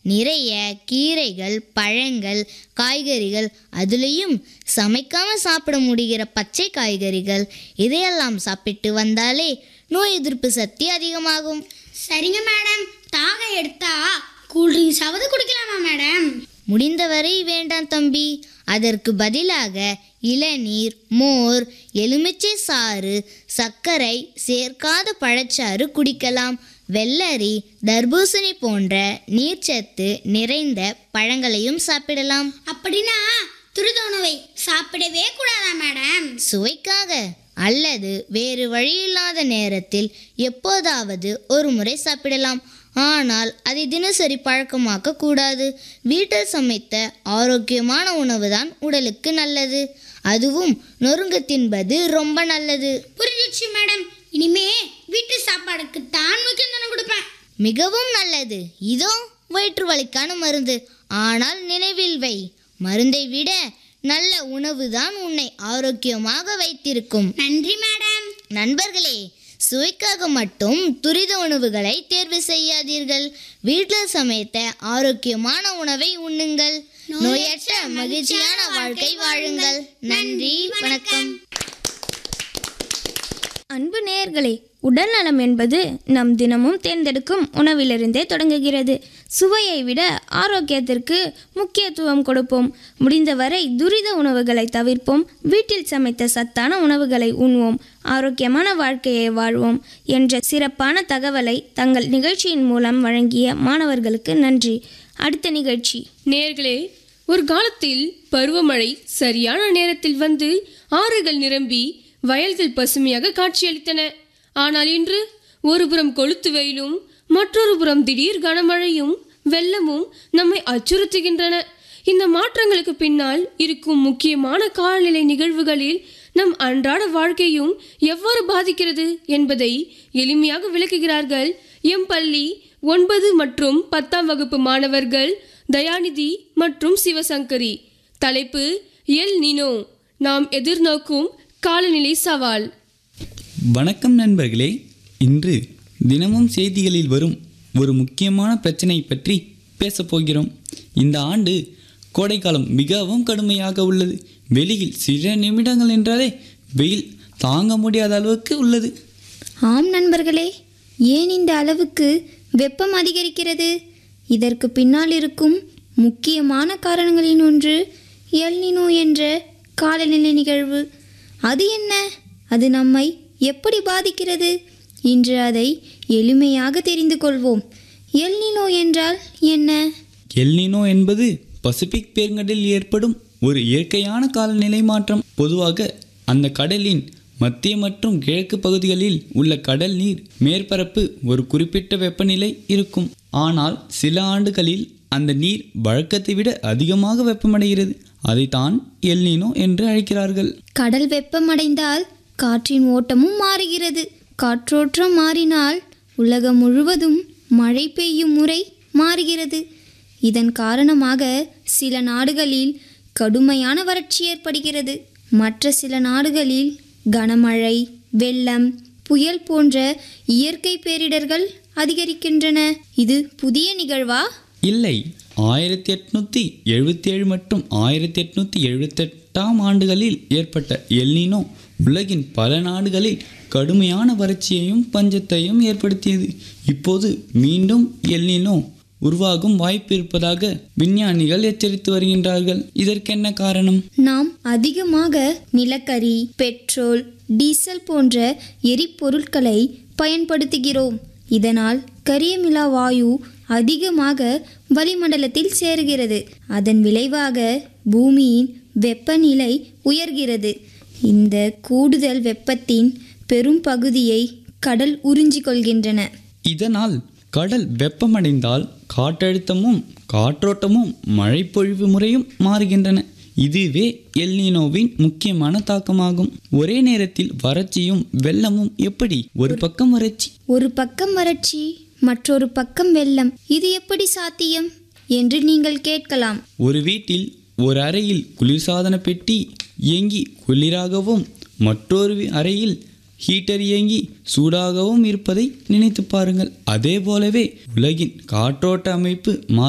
நிறைய கீரைகள் பழங்கள் காய்கறிகள் அதுலேயும் சமைக்காம சாப்பிட முடிகிற பச்சை காய்கறிகள் இதையெல்லாம் சாப்பிட்டு வந்தாலே நோய் எதிர்ப்பு சக்தி அதிகமாகும் சரிங்க மேடம் தாகம் எடுத்தா கூல்ட்ரிங்ஸாவது குடிக்கலாமா மேடம் முடிந்தவரை வேண்டாம் தம்பி அதற்கு பதிலாக இளநீர் மோர் எலுமிச்சை சாறு சர்க்கரை சேர்க்காத பழச்சாறு குடிக்கலாம் வெள்ளரி தர்பூசணி போன்ற நீர்ச்சத்து நிறைந்த பழங்களையும் சாப்பிடலாம் அப்படின்னா துரித உணவை சாப்பிடவே கூடாதா மேடம் சுவைக்காக அல்லது வேறு வழியில்லாத நேரத்தில் எப்போதாவது ஒரு முறை சாப்பிடலாம் ஆனால் அதை தினசரி பழக்கமாக்க கூடாது வீட்டில் சமைத்த ஆரோக்கியமான உணவுதான் உடலுக்கு நல்லது அதுவும் நொறுங்க தின்பது ரொம்ப நல்லது புரிஞ்சிடுச்சு மேடம் இனிமே வீட்டு சாப்பாடுக்கு தான் முக்கியம் கொடுப்பேன் மிகவும் நல்லது இதோ வயிற்று வலிக்கான மருந்து ஆனால் நினைவில் வை மருந்தை விட நல்ல உணவுதான் உன்னை ஆரோக்கியமாக வைத்திருக்கும் நன்றி மேடம் நண்பர்களே சுவைக்காக மட்டும் துரித உணவுகளை தேர்வு செய்யாதீர்கள் வீட்டில் சமைத்த ஆரோக்கியமான உணவை உண்ணுங்கள் நோயற்ற மகிழ்ச்சியான வாழ்க்கை வாழுங்கள் நன்றி வணக்கம் அன்பு நேயர்களே உடல்நலம் என்பது நம் தினமும் தேர்ந்தெடுக்கும் உணவிலிருந்தே தொடங்குகிறது சுவையை விட ஆரோக்கியத்திற்கு முக்கியத்துவம் கொடுப்போம் முடிந்தவரை துரித உணவுகளை தவிர்ப்போம் வீட்டில் சமைத்த சத்தான உணவுகளை உண்வோம் ஆரோக்கியமான வாழ்க்கையை வாழ்வோம் என்ற சிறப்பான தகவலை தங்கள் நிகழ்ச்சியின் மூலம் வழங்கிய மாணவர்களுக்கு நன்றி அடுத்த நிகழ்ச்சி நேர்களே ஒரு காலத்தில் பருவமழை சரியான நேரத்தில் வந்து ஆறுகள் நிரம்பி வயல்கள் பசுமையாக காட்சியளித்தன ஆனால் இன்று ஒருபுறம் கொளுத்து வெயிலும் மற்றொரு புறம் திடீர் கனமழையும் வெள்ளமும் நம்மை அச்சுறுத்துகின்றன இந்த மாற்றங்களுக்கு பின்னால் இருக்கும் முக்கியமான காலநிலை நிகழ்வுகளில் நம் அன்றாட வாழ்க்கையும் எவ்வாறு பாதிக்கிறது என்பதை எளிமையாக விளக்குகிறார்கள் எம் பள்ளி ஒன்பது மற்றும் பத்தாம் வகுப்பு மாணவர்கள் தயாநிதி மற்றும் சிவசங்கரி தலைப்பு எல் நினோ நாம் எதிர்நோக்கும் காலநிலை சவால் வணக்கம் நண்பர்களே இன்று தினமும் செய்திகளில் வரும் ஒரு முக்கியமான பிரச்சனை பற்றி பேசப் போகிறோம் இந்த ஆண்டு கோடைக்காலம் மிகவும் கடுமையாக உள்ளது வெளியில் சில நிமிடங்கள் என்றாலே வெயில் தாங்க முடியாத அளவுக்கு உள்ளது ஆம் நண்பர்களே ஏன் இந்த அளவுக்கு வெப்பம் அதிகரிக்கிறது இதற்கு பின்னால் இருக்கும் முக்கியமான காரணங்களின் ஒன்று எல்னினோ என்ற காலநிலை நிகழ்வு அது என்ன அது நம்மை எப்படி பாதிக்கிறது இன்று அதை எளிமையாக தெரிந்து கொள்வோம் எல்னினோ என்றால் என்ன எல்னினோ என்பது பசிபிக் பெருங்கடலில் ஏற்படும் ஒரு இயற்கையான காலநிலை மாற்றம் பொதுவாக அந்த கடலின் மத்திய மற்றும் கிழக்கு பகுதிகளில் உள்ள கடல் நீர் மேற்பரப்பு ஒரு குறிப்பிட்ட வெப்பநிலை இருக்கும் ஆனால் சில ஆண்டுகளில் அந்த நீர் வழக்கத்தை விட அதிகமாக வெப்பமடைகிறது அதைத்தான் எல்னினோ என்று அழைக்கிறார்கள் கடல் வெப்பமடைந்தால் காற்றின் ஓட்டமும் மாறுகிறது காற்றோட்டம் மாறினால் உலகம் முழுவதும் மழை பெய்யும் முறை மாறுகிறது இதன் காரணமாக சில நாடுகளில் கடுமையான வறட்சி ஏற்படுகிறது மற்ற சில நாடுகளில் கனமழை வெள்ளம் புயல் போன்ற இயற்கை பேரிடர்கள் அதிகரிக்கின்றன இது புதிய நிகழ்வா இல்லை ஆயிரத்தி எட்நூற்றி எழுபத்தி ஏழு மற்றும் ஆயிரத்தி எட்நூற்றி எழுபத்தெட்டாம் ஆண்டுகளில் ஏற்பட்ட எல்னினோ உலகின் பல நாடுகளில் கடுமையான வறட்சியையும் பஞ்சத்தையும் ஏற்படுத்தியது இப்போது மீண்டும் எல்னினோ உருவாகும் வாய்ப்பு இருப்பதாக விஞ்ஞானிகள் எச்சரித்து வருகின்றார்கள் இதற்கென்ன காரணம் நாம் அதிகமாக நிலக்கரி பெட்ரோல் டீசல் போன்ற எரிபொருட்களை பயன்படுத்துகிறோம் இதனால் கரியமிலா வாயு அதிகமாக வளிமண்டலத்தில் சேருகிறது அதன் விளைவாக பூமியின் வெப்பநிலை உயர்கிறது இந்த கூடுதல் வெப்பத்தின் பெரும் பகுதியை கடல் உறிஞ்சிக் கொள்கின்றன இதனால் கடல் வெப்பமடைந்தால் காற்றழுத்தமும் காற்றோட்டமும் மழைப்பொழிவு முறையும் மாறுகின்றன இதுவே எல்னினோவின் முக்கியமான தாக்கமாகும் ஒரே நேரத்தில் வறட்சியும் வெள்ளமும் எப்படி ஒரு பக்கம் வறட்சி ஒரு பக்கம் வறட்சி மற்றொரு பக்கம் வெள்ளம் இது எப்படி சாத்தியம் என்று நீங்கள் கேட்கலாம் ஒரு வீட்டில் ஒரு அறையில் குளிர்சாதன பெட்டி இயங்கி குளிராகவும் மற்றொரு அறையில் ஹீட்டர் இயங்கி சூடாகவும் இருப்பதை நினைத்து பாருங்கள் அதே போலவே உலகின் காற்றோட்ட அமைப்பு மா